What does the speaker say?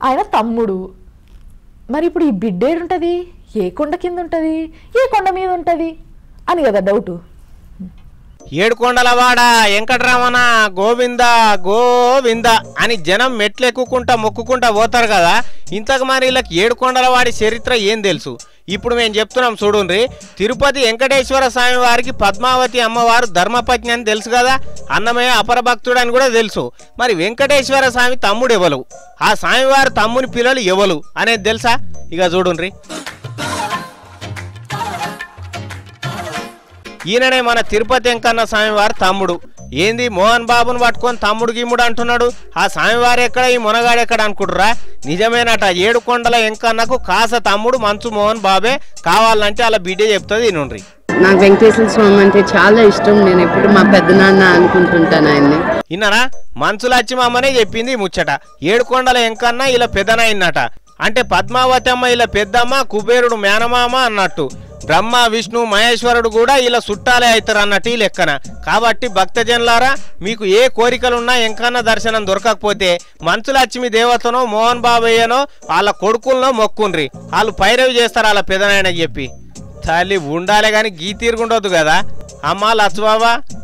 ఆయన తమ్ముడు మరి ఇప్పుడు ఈ బిడ్డ ఏడుంటుంది ఏ కొండ కింద ఉంటుంది ఏ కొండ మీద ఉంటుంది అని కదా డౌటు ఏడుకొండలవాడ వెంకటరమణ గోవింద గోవింద అని జనం మెట్లు ఎక్కుకుంటా మొక్కుకుంటా పోతారు కదా ఇంతకు మరి వీళ్ళకి ఏడుకొండలవాడి చరిత్ర ఏం తెలుసు ఇప్పుడు మేము చెప్తున్నాం చూడుండ్రి తిరుపతి వెంకటేశ్వర స్వామి వారికి పద్మావతి అమ్మవారు ధర్మపత్ని అని తెలుసు కదా అన్నమయ్య అపర భక్తుడు అని కూడా తెలుసు మరి వెంకటేశ్వర స్వామి తమ్ముడు ఎవరు ఆ స్వామివారి తమ్ముని పిల్లలు ఎవరు అనేది తెలుసా ఇక చూడుండ్రి ఈయననే మన తిరుపతి వెంకన్న స్వామివారి తమ్ముడు ఏంది మోహన్ బాబును పట్టుకొని తమ్ముడు గిమ్ముడు అంటున్నాడు ఆ స్వామివారు ఎక్కడ ఈ మునగాడు ఎక్కడ అనుకుంటురా నిజమేనట ఏడు కొండల వెంకన్నకు కాస తమ్ముడు మంచు మోహన్ బాబే కావాలంటే అలా బిడ్డే చెప్తుంది నుండ్రి నాకు వెంకటేశ్వర స్వామి అంటే చాలా ఇష్టం నేను ఎప్పుడు మా పెద్దనాన్న అనుకుంటుంటాను ఆయన్ని ఇన్నారా మంచు లచ్చిమమ్మనే చెప్పింది ఈ ముచ్చట ఏడు కొండల వెంకన్న ఇలా పెద్దనైనట అంటే పద్మావతి అమ్మ ఇలా పెద్దమ్మ కుబేరుడు మేనమామ అన్నట్టు బ్రహ్మ విష్ణు మహేశ్వరుడు కూడా ఇలా చుట్టాలే అవుతారు అన్నట్టు ఈ లెక్కన కాబట్టి భక్తజనులారా మీకు ఏ కోరికలున్నా ఎంకన్న దర్శనం దొరకకపోతే మంచు లక్ష్మి దేవతనో మోహన్ బాబయ్యనో వాళ్ళ కొడుకులనో మొక్కుండ్రి వాళ్ళు పైరవి చేస్తారు వాళ్ళ పెదనాయన చెప్పి తల్లి ఉండాలి కానీ గీ తీరుగుండొద్దు కదా అమ్మా లచ్చబాబా